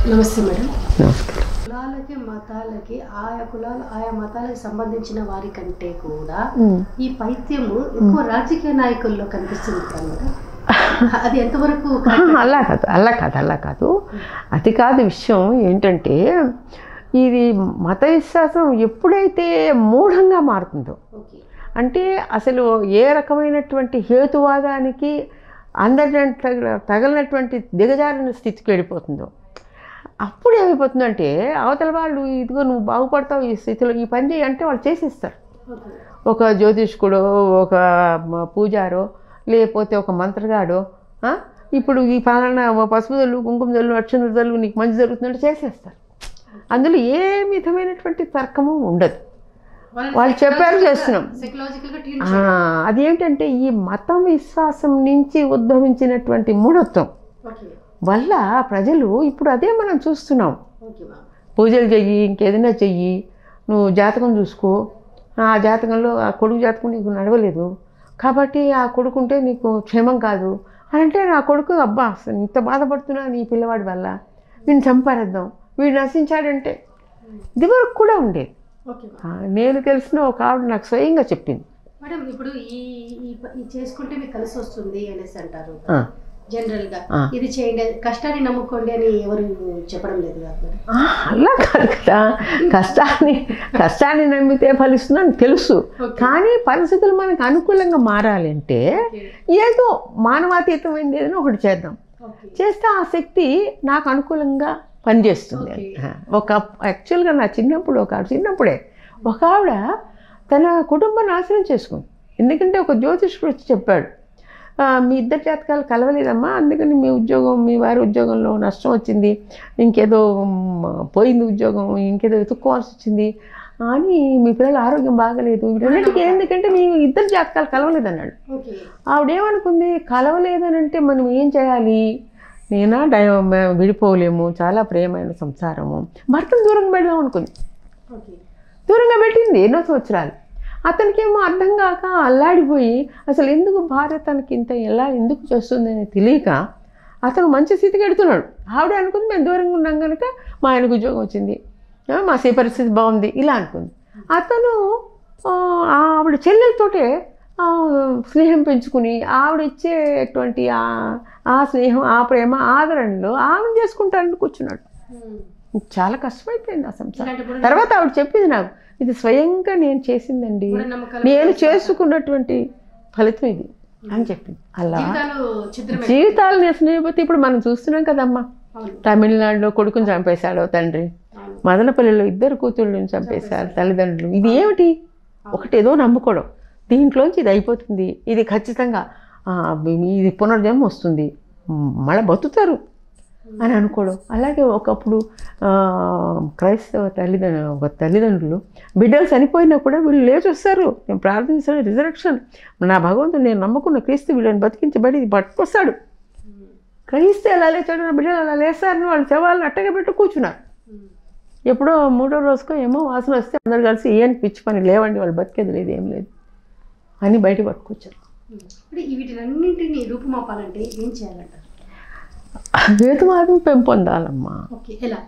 నమస్తే మేడం నమస్కారం కులాలకి మతాలకి ఆయా కులాలు ఆయా మతాలకు సంబంధించిన వారి కంటే కూడా ఈ పైత్యము ఎక్కువ రాజకీయ నాయకుల్లో కనిపిస్తుంది కదా మేడం అది ఎంతవరకు correct? అలా కాదు అలా కాదు అలా కాదు అది కాదు విషయం ఏంటంటే ఇది మత విశ్వాసం ఎప్పుడైతే మూఢంగా మారుతుందో ఓకే అంటే అసలు ఏ రకమైనటువంటి హేతువాదానికి అందరి తగిలినటువంటి దిగజారిన స్థితికి వెళ్ళిపోతుందో అప్పుడు ఏమైపోతుందంటే అవతల వాళ్ళు ఇదిగో నువ్వు బాగుపడతావు ఈ స్థితిలో ఈ పని చేయి అంటే వాళ్ళు చేసేస్తారు ఓకే ఒక జ్యోతిష్కుడో ఒక మ- పూజారో లేకపోతే ఒక మంత్రగాడో ఆ? ఇప్పుడు ఈ ఫలానా పసుపు జల్లు కుంకుమ జల్లు అక్షంత జల్లు నీకు మంచి జరుగుతుందంటే చేసేస్తారు అందులో ఏ విధమైనటువంటి తర్కము ఉండదు వాళ్ళు చెప్పారు చేస్తున్నాం. సైకలాజికల్ గా ట్యూన్ ఆ, అదేంటంటే ఈ మతం విశ్వాసం నుంచి ఉద్భవించినటువంటి మూఢత్వం ఓకే వల్ల ప్రజలు ఇప్పుడు అదే మనం చూస్తున్నాం ఓకే మ్యామ్ పూజలు చెయ్యి ఇంకేదైనా చెయ్యి నువ్వు జాతకం చూసుకో ఆ జాతకంలో ఆ కొడుకు జాతకం నీకు నడవలేదు కాబట్టి ఆ కొడుకుంటే నీకు క్షేమం కాదు అని అంటే నా కొడుకు అబ్బా అసలు ఇంత బాధపడుతున్నా నీ పిల్లవాడి వల్ల వీడిని చంపారేద్దాం వీడు నశించాడంటే ఇదివరకు కూడా ఉండేది ఓకే మ్యామ్ ఆ, నేను తెలిసిన ఒక ఆవిడ నాకు స్వయంగా చెప్పింది మేడం ఇప్పుడు ఈ ఈ ప- ఈ చేసుకుంటే మీకు కలిసి వస్తుంది అనేసి అంటారు ఆ, జనరల్ గా ఆ. ఇది చేయండి కష్టాన్ని నమ్ముకోండి అని ఎవరు చెప్పడం లేదు కదా మేడం ఆ, అలా కాదు కదా కష్టాన్ని కష్టాన్ని నమ్మితే ఫలిస్తుందని తెలుసు ఓకే. కానీ పరిస్థితులు మనకు అనుకూలంగా మారాలి అంటే ఓకే ఏదో మానవాతీతమైనది ఏదైనా ఒకటి చేద్దాం ఓకే చేస్తే ఆ శక్తి నాకు అనుకూలంగా పనిచేస్తుంది ఓకే. ఆ, ఒక యాక్చువల్గా నా చిన్నప్పుడు ఒక ఆవిడ చిన్నప్పుడే ఒక ఆవిడ తన కుటుంబం నాశనం చేసుకుంది ఎందుకంటే ఒక జ్యోతిష్కుడు వచ్చి చెప్పాడు "ఆ, మీ ఇద్దరు జాతకాలు కలవలేదమ్మా అందుకని మీ ఉద్యోగం మీ వారి ఉద్యోగంలో నష్టం వచ్చింది ఇంకేదో మ్, పోయింది ఉద్యోగం ఇంకేదో వెతుక్కోవాల్సి వచ్చింది అని మీ పిల్లల ఆరోగ్యం బాగలేదు వీటన్నిటికీ ఎందుకంటే మీ ఇద్దరు జాతకాలు కలవలేదన్నాడు ఓకే ఆవిడేమనుకుంది కలవలేదని అంటే మనం ఏం చేయాలి నేనా డై మే- విడిపోలేము చాలా ప్రియమైన సంసారము భర్తను దూరంగా పెడదాం అనుకుంది ఓకే దూరంగా పెట్టింది ఎన్నో సంవత్సరాలు అతనికేమో అర్థం కాక అల్లాడిపోయి అసలు ఎందుకు భార్య తనకి ఇంత ఎలా ఎందుకు చేస్తుందని తెలియక అతను మంచి స్థితికి ఎడుతున్నాడు ఆవిడ అనుకుంది మేము దూరంగా ఉన్నాం కనుక మా ఆయనకు ఉద్యోగం వచ్చింది ఆ, మా సే పరిస్థితి బాగుంది ఇలా అనుకుంది అతను ఆ, ఆవిడ చెల్లెలతోటే ఆ, స్నేహం పెంచుకుని ఆవిడ ఇచ్చేటువంటి ఆ- ఆ స్నేహం ఆ ప్రేమ ఆదరణలో ఆమెను చేసుకుంటానని కూర్చున్నాడు చాలా కష్టమైపోయింది ఆ సంసారం ఇలాంటి తర్వాత ఆవిడ చెప్పింది నాకు ఇది స్వయంగా నేను చేసిందండి మూఢనమ్మకాలు నేను చేసుకున్నటువంటి ఫలితం ఇది అని చెప్పింది అలా జీవితాలు చిత్రమే జీవితాలు నేర్చుకునేపోతే ఇప్పుడు మనం చూస్తున్నాం కదమ్మా అవును తమిళనాడులో కొడుకుని చంపేశాడు ఓ తండ్రి అవును మదనపల్లిలో ఇద్దరు కూతుళ్ళని చంపేశారు తల్లిదండ్రులు ఇది ఏమిటి ఒకటి ఏదో నమ్ముకోవడం దీంట్లోంచి ఇది అయిపోతుంది ఇది ఖచ్చితంగా ఆ, మీ- ఇది పునర్జన్మ వస్తుంది మ్, మళ్ళీ బతుకుతారు అని అనుకోవడం అలాగే ఒకప్పుడు ఆ, క్రైస్తవ తల్లిదండ్రులు ఒక తల్లిదండ్రులు బిడ్డలు చనిపోయినా కూడా వీళ్ళు లేచి వస్తారు నేను ప్రార్థించిన రిజరక్షన్ నా భగవంతుడు నేను నమ్ముకున్న క్రీస్తు వీళ్ళని బతికించబడి పట్టుకొస్తాడు క్రైస్తు ఎలా లేచాడు నా బిడ్డలు అలా లేస్తారని వాళ్ళు శవాలను అట్టగా పెట్టి కూర్చున్నారు ఎప్పుడో మూడో రోజుకో ఏమో వాసన వస్తే అందరు కలిసి ఏం పిచ్చి పని లేవండి వాళ్ళు బతికేది లేదు ఏం లేదు అని బయట పట్టుకొచ్చారు ఇప్పుడు ఈ వీటినన్నింటినీ రూపుమాపాలంటే ఏం చేయాలంటారు హేతువాదం పెంపొందాలమ్మా ఓకే ఎలా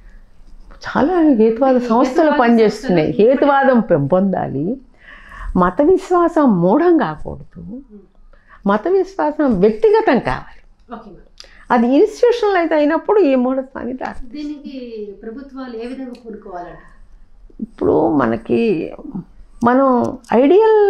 చాలా హేతువాద సంస్థలు పనిచేస్తున్నాయి హేతువాదం పెంపొందాలి మత విశ్వాసం మూఢం కాకూడదు మత విశ్వాసం వ్యక్తిగతం కావాలి ఓకే మేడం అది ఇన్స్టిట్యూషనల్ అయితే అయినప్పుడు ఈ మూఢత్వాన్ని దాటి దీనికి ప్రభుత్వాలు ఏ విధంగా కూడుకోవాలంట ఇప్పుడు మనకి మనం ఐడియల్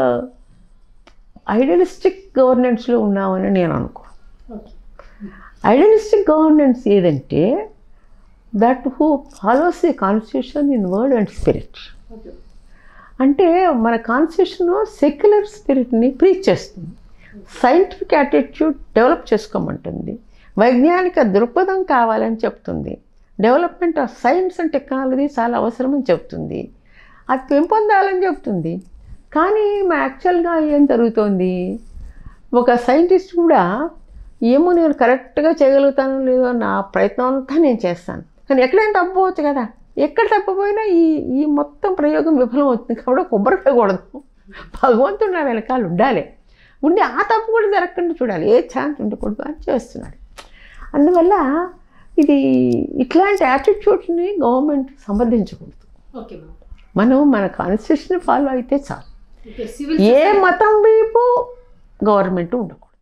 ఐడియలిస్టిక్ గవర్నెన్స్లో ఉన్నామని నేను అనుకో ఓకే ఐడియలిస్టిక్ గవర్నెన్స్ ఏదంటే that who follows the constitution in word and spirit okay అంటే మన కాన్స్టిట్యూషన్ సెక్యులర్ స్పిరిట్ని ప్రీచ్ చేస్తుంది సైంటిఫిక్ యాటిట్యూడ్ డెవలప్ చేసుకోమంటుంది వైజ్ఞానిక దృక్పథం కావాలని చెప్తుంది development of science and technology చాలా అవసరమని చెప్తుంది అది పెంపొందాలని చెప్తుంది కానీ మా యాక్చువల్గా ఏం జరుగుతోంది ఒక సైంటిస్ట్ కూడా ఏమో నేను కరెక్ట్గా చేయగలుగుతానో లేదో నా ప్రయత్నం అంతా నేను చేస్తాను కానీ ఎక్కడైనా తప్పవచ్చు కదా ఎక్కడ తప్పపోయినా ఈ ఈ మొత్తం ప్రయోగం విఫలం అవుతుంది కాబట్టి కొబ్బరికాయ కూడదు భగవంతుడు నా వెనకాల ఉండాలి ఉండి ఆ తప్పు కూడా జరగకుండా చూడాలి ఏ ఛాన్స్ ఉండకూడదు అని చేస్తున్నాడు అందువల్ల ఇది ఇట్లాంటి యాటిట్యూడ్ని గవర్నమెంట్ సమర్థించకూడదు ఓకే మ్యామ్ మనం మన కాన్స్టిట్యూషన్ ఫాలో అయితే చాలు ఓకే సివిల్ ఏ మతం వైపు గవర్నమెంట్ ఉండకూడదు